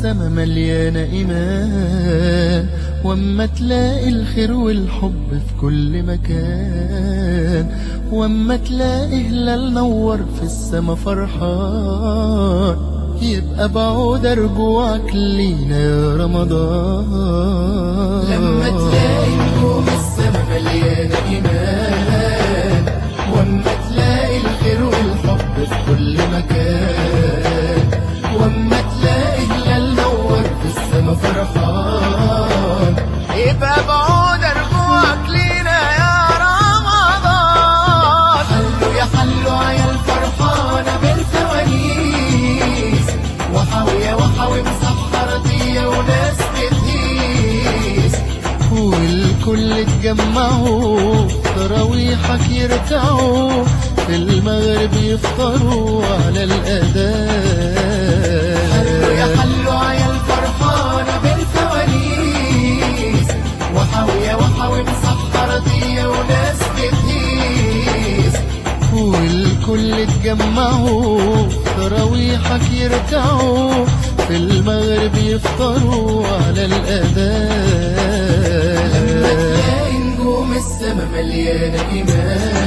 السما مليانة إيمان واما تلاقي الخير والحب في كل مكان واما تلاقي هلال نور في السما فرحان يبقى بعود رجوعك لينا يا رمضان لما تلاقي نجوم السما مليانة إيمان واما تلاقي الخير والحب في كل مكان واما تلاقي هلال نور في السما فرحان يبقى بعود رجوعك لينا يا رمضان حلوا يا حلوا عيال فرحانة بالفوانيس وحاوية وحاوي مسحرة دي وناس بتهيس والكل اتجمعوا تراويحك يركعوا في المغرب يفطروا على الأذان حلوا يا حلوا عيال فرحانة بالفوانيس وحاوية وحاوي مسحرة دي وناس بتهيس والكل اتجمعوا تراويحك يركعوا في المغرب يفطروا على الأذان لما تلاقي نجوم السما مليانة إيمان